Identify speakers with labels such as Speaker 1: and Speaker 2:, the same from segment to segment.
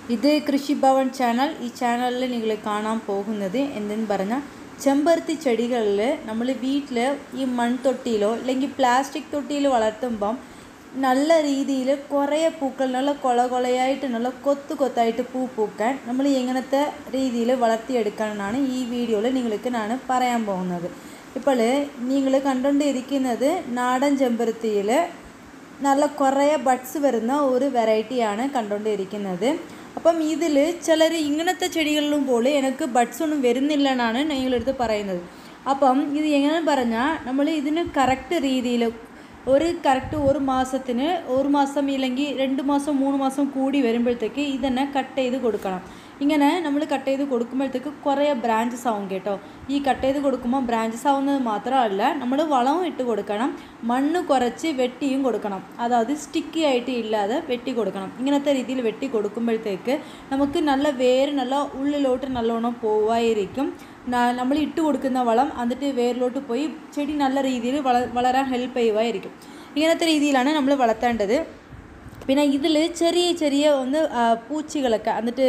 Speaker 1: ഇത് കൃഷിഭവൻ ചാനൽ ഈ ചാനലിൽ നിങ്ങൾ കാണാൻ പോകുന്നത് എന്തെന്ന് പറഞ്ഞാൽ ചെമ്പരത്തി ചെടികളിൽ നമ്മൾ വീട്ടിൽ ഈ മൺതൊട്ടിയിലോ അല്ലെങ്കിൽ പ്ലാസ്റ്റിക് തൊട്ടിയിൽ വളർത്തുമ്പം നല്ല രീതിയിൽ കുറേ പൂക്കൾ നല്ല കൊള കൊളയായിട്ട് നല്ല കൊത്ത് കൊത്തായിട്ട് പൂ പൂക്കാൻ നമ്മൾ എങ്ങനത്തെ രീതിയിൽ വളർത്തിയെടുക്കാനാണ് ഈ വീഡിയോയിൽ നിങ്ങൾക്ക് ഞാൻ പറയാൻ പോകുന്നത് ഇപ്പോൾ നിങ്ങൾ കണ്ടുകൊണ്ടിരിക്കുന്നത് നാടൻ ചെമ്പരത്തിയിൽ നല്ല കുറേ ബഡ്സ് വരുന്ന ഒരു വെറൈറ്റിയാണ് കണ്ടുകൊണ്ടിരിക്കുന്നത് അപ്പം ഇതിൽ ചിലർ ഇങ്ങനത്തെ ചെടികളിലും പോലെ എനിക്ക് ബഡ്സ് ഒന്നും വരുന്നില്ല എന്നാണ് നിങ്ങളെടുത്ത് പറയുന്നത് അപ്പം ഇത് എങ്ങനെ പറഞ്ഞാൽ നമ്മൾ ഇതിന് കറക്റ്റ് രീതിയിൽ ഒരു കറക്റ്റ് ഒരു മാസത്തിന് ഒരു മാസം ഇല്ലെങ്കിൽ രണ്ട് മാസം മൂന്ന് മാസം കൂടി വരുമ്പോഴത്തേക്ക് ഇതന്നെ കട്ട് ചെയ്ത് കൊടുക്കണം ഇങ്ങനെ നമ്മൾ കട്ട് ചെയ്ത് കൊടുക്കുമ്പോഴത്തേക്ക് കുറേ ബ്രാഞ്ചസ് ആവും കേട്ടോ ഈ കട്ട് ചെയ്ത് കൊടുക്കുമ്പോൾ ബ്രാഞ്ചസ് ആവുന്നത് മാത്രമല്ല നമ്മൾ വളവും ഇട്ട് കൊടുക്കണം മണ്ണ് കുറച്ച് വെട്ടിയും കൊടുക്കണം അതായത് സ്റ്റിക്കി ആയിട്ട് ഇല്ലാതെ വെട്ടി കൊടുക്കണം ഇങ്ങനത്തെ രീതിയിൽ വെട്ടി കൊടുക്കുമ്പോഴത്തേക്ക് നമുക്ക് നല്ല വേര് നല്ല ഉള്ളിലോട്ട് നല്ലോണം പോവായിരിക്കും നമ്മൾ ഇട്ട് കൊടുക്കുന്ന വളം എന്നിട്ട് വേരിലോട്ട് പോയി ചെടി നല്ല രീതിയിൽ വള വളരാൻ ഹെൽപ്പ് ചെയ്യുമായിരിക്കും ഇങ്ങനത്തെ രീതിയിലാണ് നമ്മൾ വളർത്തേണ്ടത് പിന്നെ ഇതിൽ ചെറിയ ചെറിയ ഒന്ന് പൂച്ചികളൊക്കെ എന്നിട്ട്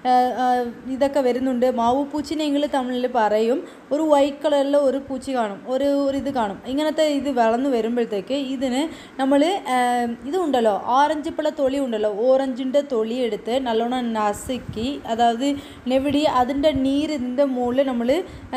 Speaker 1: ഇതൊക്കെ വരുന്നുണ്ട് മാവു പൂച്ചിനെ എങ്കിൽ തമിഴിൽ പറയും ഒരു വൈറ്റ് കളറിൽ ഒരു പൂച്ചി കാണും ഒരു ഒരു ഇത് കാണും ഇങ്ങനത്തെ ഇത് വളർന്നു വരുമ്പോഴത്തേക്ക് ഇതിന് നമ്മൾ ഇതുണ്ടല്ലോ ഓറഞ്ച് പഴ തൊളി ഉണ്ടല്ലോ ഓറഞ്ചിൻ്റെ തൊളി എടുത്ത് നല്ലോണം നസുക്കി അതായത് നെവിടി അതിൻ്റെ നീര് ഇതിൻ്റെ മുകളിൽ നമ്മൾ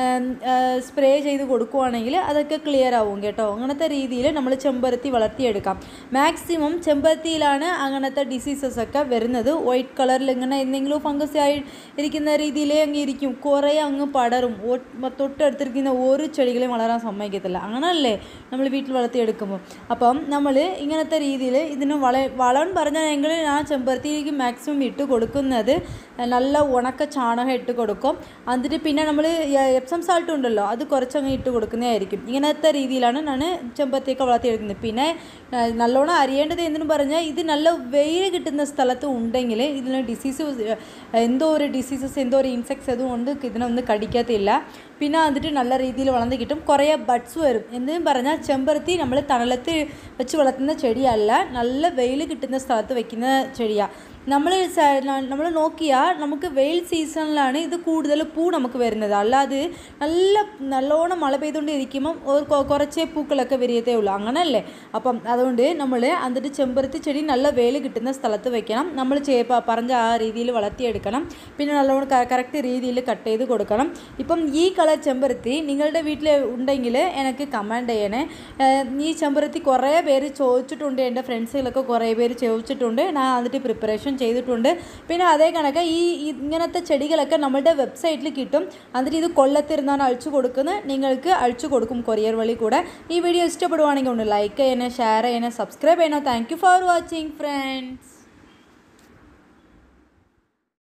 Speaker 1: സ്പ്രേ ചെയ്ത് കൊടുക്കുവാണെങ്കിൽ അതൊക്കെ ക്ലിയർ ആവും കേട്ടോ അങ്ങനത്തെ രീതിയിൽ നമ്മൾ ചെമ്പരത്തി വളർത്തിയെടുക്കാം മാക്സിമം ചെമ്പരത്തിയിലാണ് അങ്ങനത്തെ ഡിസീസസ് ഒക്കെ വരുന്നത് വൈറ്റ് കളറിൽ ഇങ്ങനെ എന്തെങ്കിലും ഫംഗസ് ആയി ഇരിക്കുന്ന രീതിയിലേ അങ്ങ് ഇരിക്കും കുറേ അങ്ങ് പടരും തൊട്ടടുത്തിരിക്കുന്ന ഒരു ചെടികളെയും വളരാൻ സമ്മതിക്കത്തില്ല അങ്ങനല്ലേ നമ്മൾ വീട്ടിൽ വളർത്തിയെടുക്കുമ്പോൾ അപ്പം നമ്മൾ ഇങ്ങനത്തെ രീതിയിൽ ഇതിന് വള വളം പറഞ്ഞെങ്കിൽ ഞാൻ ചെമ്പരത്തിയിലേക്ക് മാക്സിമം ഇട്ട് കൊടുക്കുന്നത് നല്ല ഉണക്ക ചാണകം ഇട്ട് കൊടുക്കും എന്നിട്ട് പിന്നെ നമ്മൾ എപ്സം സാൾട്ട് ഉണ്ടല്ലോ അത് കുറച്ചങ്ങ് ഇട്ട് കൊടുക്കുന്നതായിരിക്കും ഇങ്ങനത്തെ രീതിയിലാണ് ഞാൻ ചെമ്പരത്തിയൊക്കെ വളർത്തിയെടുക്കുന്നത് പിന്നെ നല്ലോണം അറിയേണ്ടത് എന്തിനു പറഞ്ഞാൽ ഇത് നല്ല വെയിൽ കിട്ടുന്ന സ്ഥലത്ത് ഉണ്ടെങ്കിൽ ഇതിന് ഡിസീസ് എന്തോ ഒരു ഡിസീസസ് എന്തോ ഒരു ഇൻസെക്ട്സ് അതുകൊണ്ട് ഇതിനൊന്നും കടിക്കത്തില്ല പിന്നെ എന്നിട്ട് നല്ല രീതിയിൽ വളർന്ന് കിട്ടും കുറേ ബഡ്സ് വരും എന്തെന്ന് പറഞ്ഞാൽ ചെമ്പരത്തി നമ്മൾ തണലത്ത് വെച്ച് വളർത്തുന്ന ചെടിയല്ല നല്ല വെയിൽ കിട്ടുന്ന സ്ഥലത്ത് വെക്കുന്ന ചെടിയാണ് നമ്മൾ നമ്മൾ നോക്കിയാൽ നമുക്ക് വെയിൽ സീസണിലാണ് ഇത് കൂടുതൽ പൂ നമുക്ക് വരുന്നത് അല്ലാതെ നല്ല നല്ലോണം മഴ പെയ്തുകൊണ്ടിരിക്കുമ്പം ഒരു കുറച്ചേ പൂക്കളൊക്കെ വരികത്തേ ഉള്ളൂ അങ്ങനല്ലേ അപ്പം അതുകൊണ്ട് നമ്മൾ എന്നിട്ട് ചെമ്പരത്തി ചെടി നല്ല വെയിൽ കിട്ടുന്ന സ്ഥലത്ത് വെക്കണം നമ്മൾ ചേ പറഞ്ഞ ആ രീതിയിൽ വളർത്തിയെടുക്കണം പിന്നെ നല്ലോണം കറക്റ്റ് രീതിയിൽ കട്ട് ചെയ്ത് കൊടുക്കണം ഇപ്പം ഈ കളർ ചെമ്പരത്തി നിങ്ങളുടെ വീട്ടിൽ ഉണ്ടെങ്കിൽ എനിക്ക് കമൻറ്റ് ചെയ്യണേ ഈ ചെമ്പരത്തി കുറേ പേര് ചോദിച്ചിട്ടുണ്ട് എൻ്റെ ഫ്രണ്ട്സുകളൊക്കെ കുറേ പേര് ചോദിച്ചിട്ടുണ്ട് ഞാൻ എന്നിട്ട് പ്രിപ്പറേഷൻ ചെയ്തിട്ടുണ്ട് പിന്നെ അതേ കണക്ക് ഈ ഇങ്ങനത്തെ ചെടികളൊക്കെ നമ്മളുടെ വെബ്സൈറ്റിൽ കിട്ടും എന്നിട്ട് ഇത് കൊല്ലത്തിരുന്നാണ് അഴിച്ചു കൊടുക്കുന്നത് നിങ്ങൾക്ക് അഴിച്ചു കൊടുക്കും കൊറിയർ വഴി കൂടെ ഈ വീഡിയോ ഇഷ്ടപ്പെടുവാണെങ്കിൽ ഒന്ന് ലൈക്ക് ചെയ്യണേ ഷെയർ ചെയ്യണേ സബ്സ്ക്രൈബ് ചെയ്യണേ താങ്ക് ഫോർ വാച്ചിങ് ഫ്രണ്ട്സ്